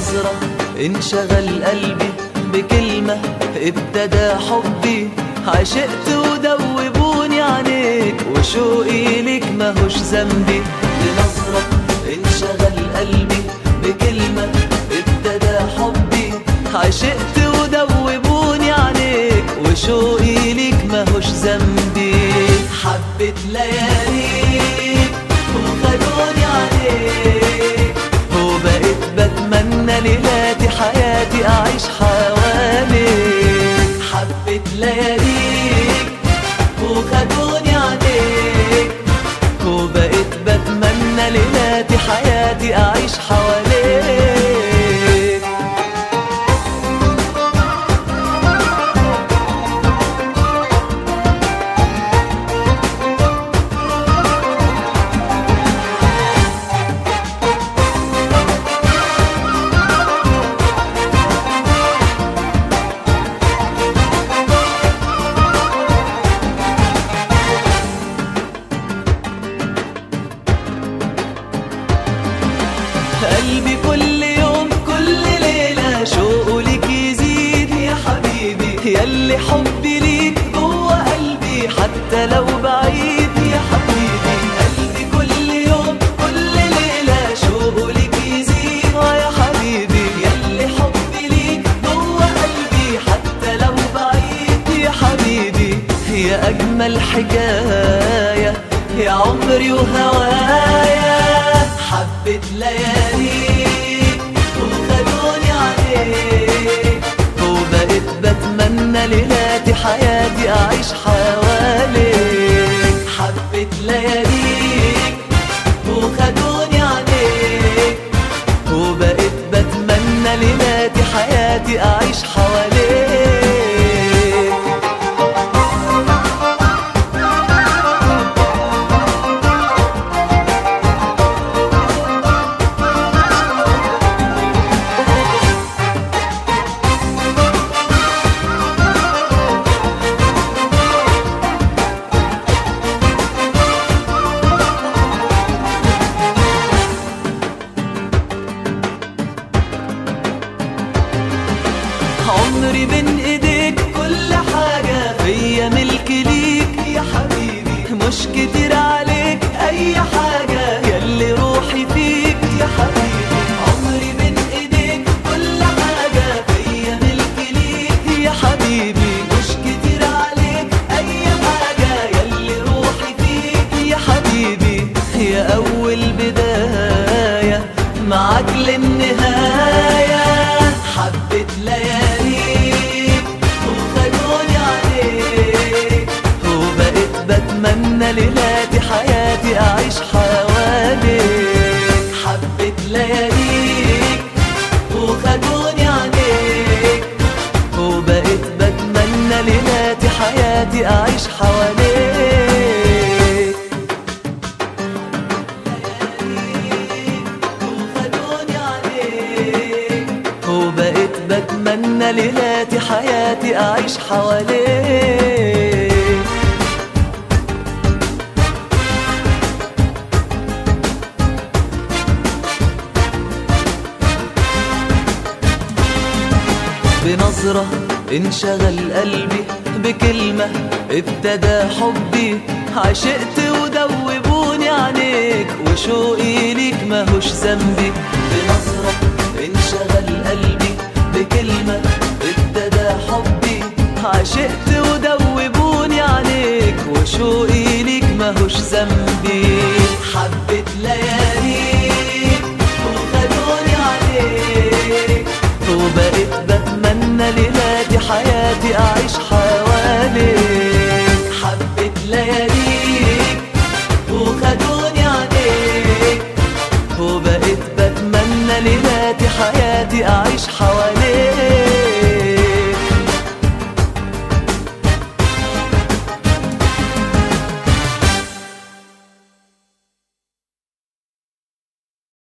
بنظرة انشغل قلبي بكلمة ابتدى حبي عشقت ودوبوني عليك وشوقي ليك ماهوش ذنبي بنظرة انشغل قلبي بكلمة ابتدى حبي عشقت ودوبوني عليك وشوقي ليك ماهوش ذنبي حبة لياليك وخدوني عليك وبقيت بتمنى ليلاتي حياتي أعيش حواليك حبة لياليك وخدوني عليك وبقيت بتمنى ليلاتي حياتي أعيش حواليك قلبي كل يوم كل ليلة شوقه ليك يزيد يا حبيبي ياللي حبي ليك جوه قلبي حتى لو بعيد يا حبيبي قلبي كل يوم كل ليلة شوقه ليك يزيد يا حبيبي ياللي حبي ليك جوه قلبي حتى لو بعيد يا حبيبي يا أجمل حكاية يا عمري وهوايا حبة لياليك وخدوني عليك وبقيت بتمنى ليلاتي حياتي أعيش حواليك حبة لياليك وخدوني عليك وبقيت بتمنى ليلاتي حياتي أعيش حواليك عمري بين ايديك كل حاجة فيا ملك ليك يا حبيبي مش كتير عليك اي حاجة ياللي روحي فيك يا حبيبي عمري بين ايديك كل حاجة فيا ملك ليك يا حبيبي مش كتير عليك اي حاجة ياللي روحي فيك يا حبيبي يا اول بداية معاك للنهاية حبة لياليك وخدوني عليك وبقيت بتمنى ليلاتي حياتي أعيش حواليك حبة لياليك وخدوني عليك وبقيت بتمنى ليلاتي حياتي أعيش حواليك وخدوني عليك وبقيت بتمنى ليلاتي حياتي أعيش حواليك بنظرة انشغل قلبي بكلمة ابتدى حبي عشقت ودوبوني عليك وشوقي ليك ماهوش ذنبي بنظرة انشغل قلبي بكلمة ابتدى حبي عشقت ودوبوني عليك وشوقي ليك ماهوش ذنبي